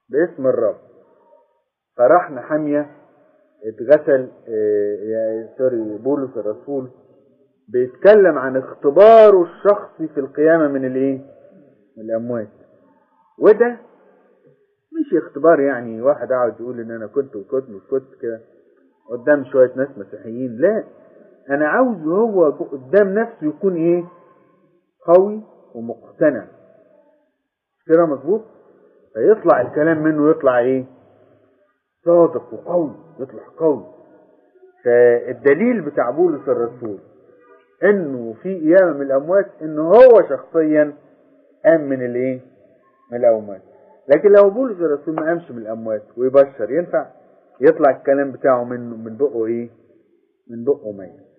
باسم الرب فراح نحمية اتغسل اه يا سوري بولس الرسول بيتكلم عن اختباره الشخصي في القيامة من الايه من الاموات وده مش اختبار يعني واحد قاعد يقول ان انا كنت وكنت وكنت كده قدام شوية ناس مسيحيين لا انا عاوز هو قدام نفسه يكون ايه قوي ومقتنع كده مظبوط فيطلع الكلام منه يطلع ايه صادق وقوي يطلع قوي فالدليل بتاع بولس الرسول انه في قيامة من الاموات انه هو شخصيا قام من الايه من الاموات لكن لو بولس الرسول ما قامش من الاموات ويبشر ينفع يطلع الكلام بتاعه منه من بقه ايه من بقه ميت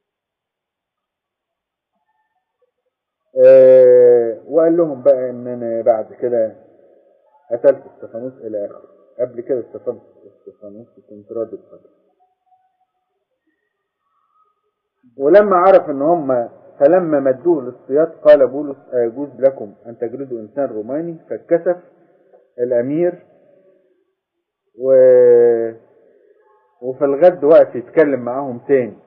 أه وقال لهم بقى ان انا بعد كده قتلت استفانوس الى اخره قبل كده استفانوس استفانوس كنت راضي بقدر ولما عرف ان هم فلما مدوه للصياد قال بولس أيجوز لكم أن تجلدوا إنسان روماني فاتكسف الأمير و... وفي الغد وقف يتكلم معاهم تاني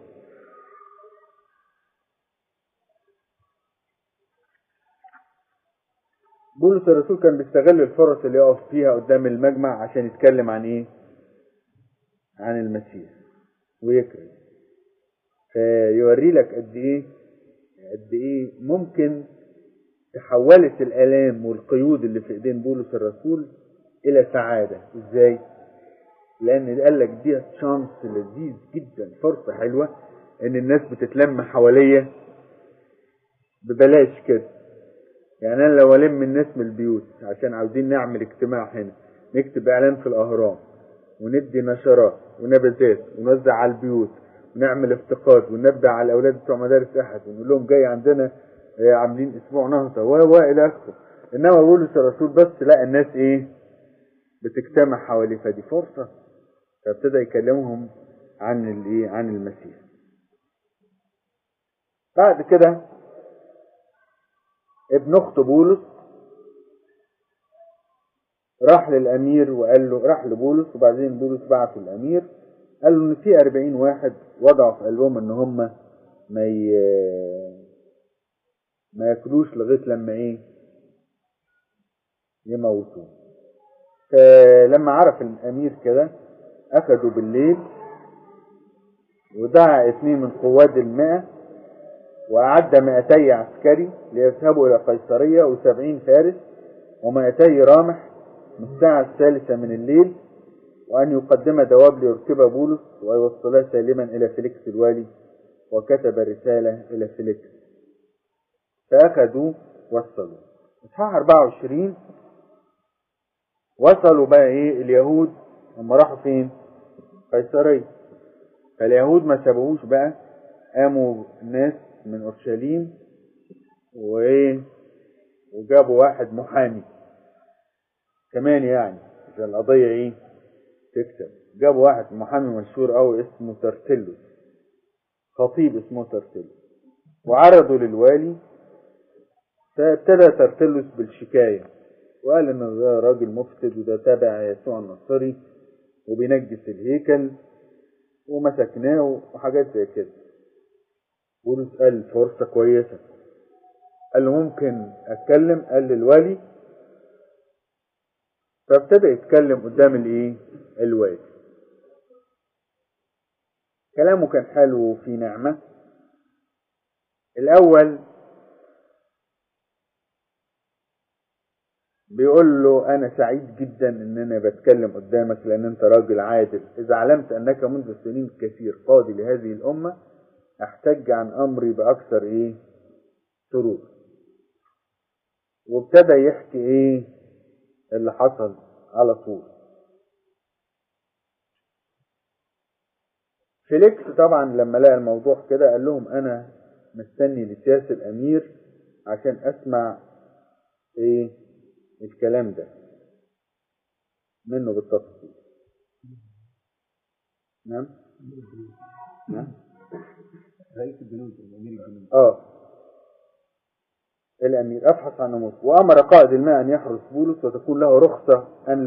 بولس الرسول كان بيستغل الفرص اللي يقف فيها قدام المجمع عشان يتكلم عن ايه عن المسيح ويكرم فيوري لك قد ايه قد ايه ممكن تحولت الالام والقيود اللي في ايدين بولس الرسول الى سعاده ازاي لان قال لك دي شانس لذيذ جدا فرصه حلوه ان الناس بتتلم حواليا ببلاش كده يعني انا لو الم الناس من البيوت عشان عاوزين نعمل اجتماع هنا نكتب اعلان في الاهرام وندي نشرات ونبذات ونوزع على البيوت ونعمل افتقاد وننبه على الاولاد بتوع مدارس احد ونقول لهم جاي عندنا عاملين اسبوع نهضه و و الى اخره انما بولس الرسول بس لقى الناس ايه بتجتمع حواليه فدي فرصه فابتدى يكلمهم عن الايه عن المسيح بعد كده ابن اخت بولس راح للامير وقال له راح لبولس وبعدين بولس بعت للامير قال له ان في 40 واحد وضعوا في قلبهم ان هم ما ي... ما ياكلوش لغايه لما ايه يموتوه فلما عرف الامير كده اخدوا بالليل ودعا اثنين من قواد المئة وأعد مئتي عسكري ليذهبوا إلى قيصرية وسبعين فارس ومئتي رامح من الساعة الثالثة من الليل وأن يقدم دواب ليركب بولس ويوصلها سالما إلى فيليكس الوالي وكتب رسالة إلى فيليكس فأخذوا وصلوا إصحاح 24 وصلوا بقى إيه اليهود هم راحوا فين؟ قيصرية فاليهود ما سابوهوش بقى قاموا ناس من اورشليم وايه وجابوا واحد محامي كمان يعني عشان القضيه ايه تكتب جابوا واحد محامي مشهور قوي اسمه ترتلس خطيب اسمه ترتلس وعرضوا للوالي فابتدى ترتلس بالشكايه وقال ان ده راجل مفسد وده تابع يسوع النصري وبينجس الهيكل ومسكناه وحاجات زي كده بولس قال فرصة كويسة قال له ممكن اتكلم قال للوالي فابتدى يتكلم قدام الايه الوالي كلامه كان حلو وفي نعمة الاول بيقول له انا سعيد جدا ان انا بتكلم قدامك لان انت راجل عادل اذا علمت انك منذ سنين كثير قاضي لهذه الامه احتج عن امري باكثر ايه سرور وابتدى يحكي ايه اللي حصل على طول فيليكس طبعا لما لقى الموضوع كده قال لهم انا مستني لسياسة الامير عشان اسمع ايه الكلام ده منه بالتفصيل نعم نعم رئيس الجنود الامير الجنود اه الامير ابحث عن نموذج وامر قائد الماء ان يحرس بولس وتكون له رخصه ان